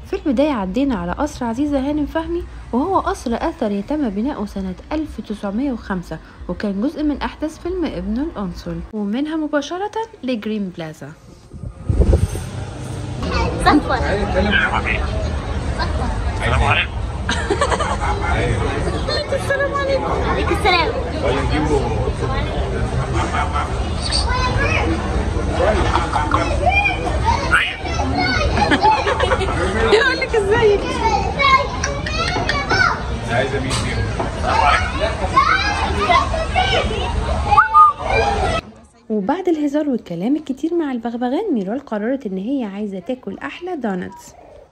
في البداية عدينا على قصر عزيزة هانم فهمي وهو قصر أثري تم بناؤه سنة 1905 وكان جزء من أحداث فيلم ابن القنصل ومنها مباشرة لجرين بلازا صفوة السلام عليكم السلام عليكم عليكم السلام يقول لك ازيك عايز امين فيهم وبعد الهزار والكلام الكتير مع البغبغان ميرال قررت ان هي عايزة تاكل احلى دونتس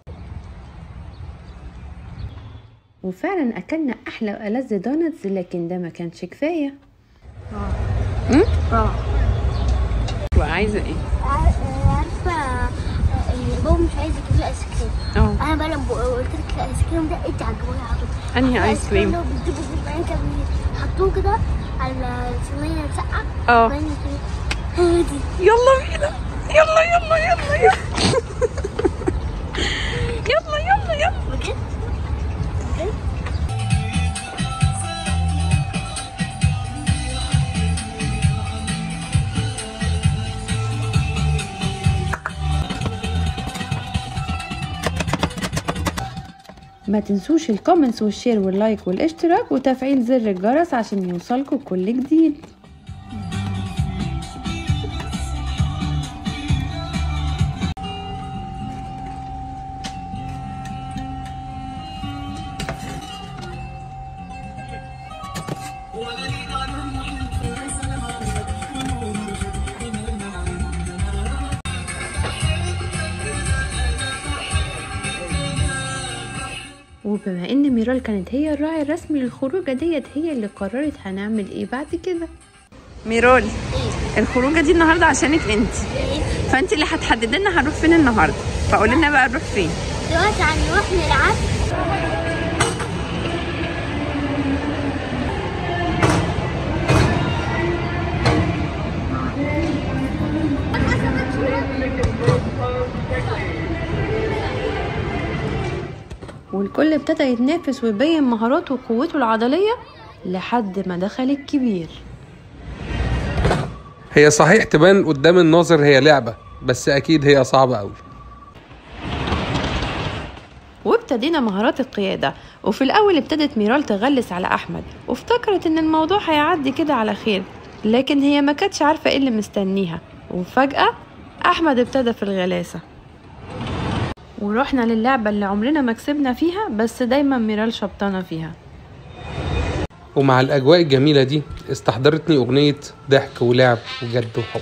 وفعلا اكلنا احلى والذ دونتس لكن ده ما كانش كفايه اه وعايزه ايه عارفة ان بابا مش عايز يجيب لي ايس كريم اه انا بقى لما قلت لك الايس كريم ده انت عجبوني على طول انهي ايس كريم اللي هو بيجيبوا في البعين كانوا بيحطوه كده على الصينية المسقعة اه. وبعدين يجيبوا- هي دي يلا بينا يلا يلا يلا يلا يلا يلا يلا بجد بجد ما تنسوش الكومنتس والشير واللايك والاشتراك وتفعيل زر الجرس عشان يوصلكوا كل جديد وبما ان ميرال كانت هي الراعي الرسمي للخروجه ديت هي اللي قررت هنعمل ايه بعد كده ميرال الخروجه دي النهارده عشانك انت فانت اللي هتحدد لنا هنروح فين النهارده فقول لنا بقى نروح فين دلوقتي هنروح نلعب والكل ابتدى يتنافس ويبين مهاراته وقوته العضليه لحد ما دخل الكبير هي صحيح تبان قدام الناظر هي لعبة بس أكيد هي صعبة أوي وابتدينا مهارات القيادة وفي الأول ابتدت ميرال تغلس على أحمد وافتكرت إن الموضوع هيعدي كده على خير لكن هي ما كانتش عارفة إيه اللي مستنيها وفجأة أحمد ابتدى في الغلاسة ورحنا للعبة اللي عمرنا ما كسبنا فيها بس دايما ميرال شبطانة فيها ومع الأجواء الجميلة دي استحضرتني أغنية ضحك ولعب وجد وحب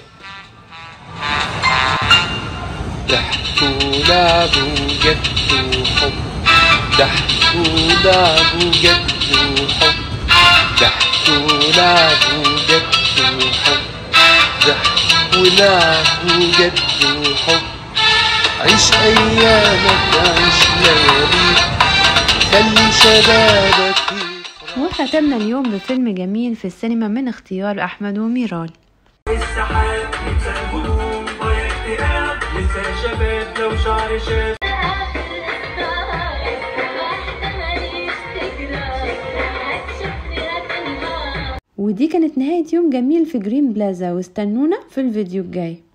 ضحك ولعب وجد وحب ضحك ولعب وجد وحب ضحك ولعب وجد وحب ضحك ولعب وجد وحب عيش أيامك عيش لياليك خلي شبابك يفرح وختمنا اليوم بفيلم جميل في السينما من اختيار أحمد وميرال السحاب ننسى الهدوم ضايع اكتئاب ننسى شباب لو شعر شاب ودي كانت نهاية يوم جميل في جرين بلازا واستنونا في الفيديو الجاي